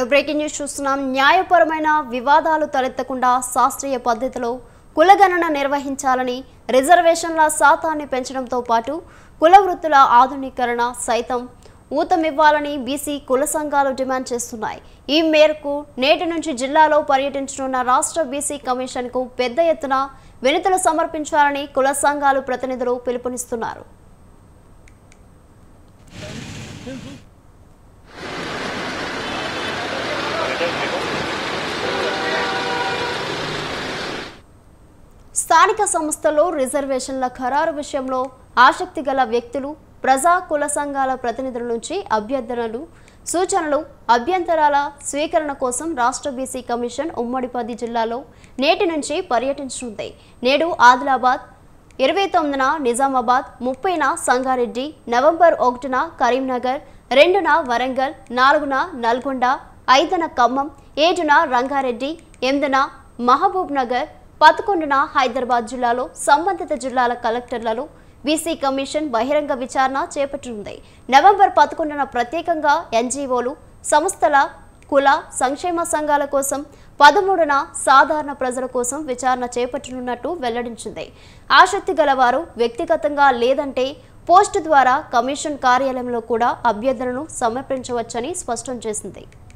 మరో breaking news చూస్తున్నాం న్యాయపరమైన వివాదాలు తలెత్తకుండా శాస్త్రీయ పద్ధతిలో కులగణన నిర్వహించాలని రిజర్వేషన్ల శాతాన్ని పెంచడంతో పాటు కుల వృత్తుల ఆధునీకరణ సైతం ఊతమివ్వాలని బీసీ కుల సంఘాలు డిమాండ్ చేస్తున్నాయి ఈ మేరకు నేటి నుంచి జిల్లాలో పర్యటించనున్న రాష్ట్ర బీసీ కమిషన్కు పెద్ద ఎత్తున వినతులు సమర్పించాలని కుల సంఘాలు ప్రతినిధులు పిలుపునిస్తున్నారు స్థానిక సంస్థల్లో రిజర్వేషన్ల ఖరారు విషయంలో ఆసక్తి గల వ్యక్తులు ప్రజా కుల సంఘాల ప్రతినిధుల నుంచి అభ్యర్థనలు సూచనలు అభ్యంతరాల స్వీకరణ కోసం రాష్ట్ర బీసీ కమిషన్ ఉమ్మడి పది జిల్లాలో నేటి నుంచి పర్యటించనుంది నేడు ఆదిలాబాద్ ఇరవై తొమ్మిదిన నిజామాబాద్ ముప్పైన సంగారెడ్డి నవంబర్ ఒకటిన కరీంనగర్ రెండున వరంగల్ నాలుగున నల్గొండ ఐదున ఖమ్మం ఏడున రంగారెడ్డి ఎనిమిదిన మహబూబ్ నగర్ పదకొండున హైదరాబాద్ జిల్లాలో సంబంధిత జిల్లాల కలెక్టర్లలో బీసీ కమిషన్ బహిరంగ విచారణ చేపట్టనుంది నవంబర్ పదకొండున ప్రత్యేకంగా ఎన్జీఓలు సంస్థల కుల సంక్షేమ సంఘాల కోసం పదమూడున సాధారణ ప్రజల కోసం విచారణ చేపట్టనున్నట్టు వెల్లడించింది ఆసక్తి గలవారు వ్యక్తిగతంగా లేదంటే పోస్టు ద్వారా కమిషన్ కార్యాలయంలో కూడా అభ్యర్థనను సమర్పించవచ్చని స్పష్టం చేసింది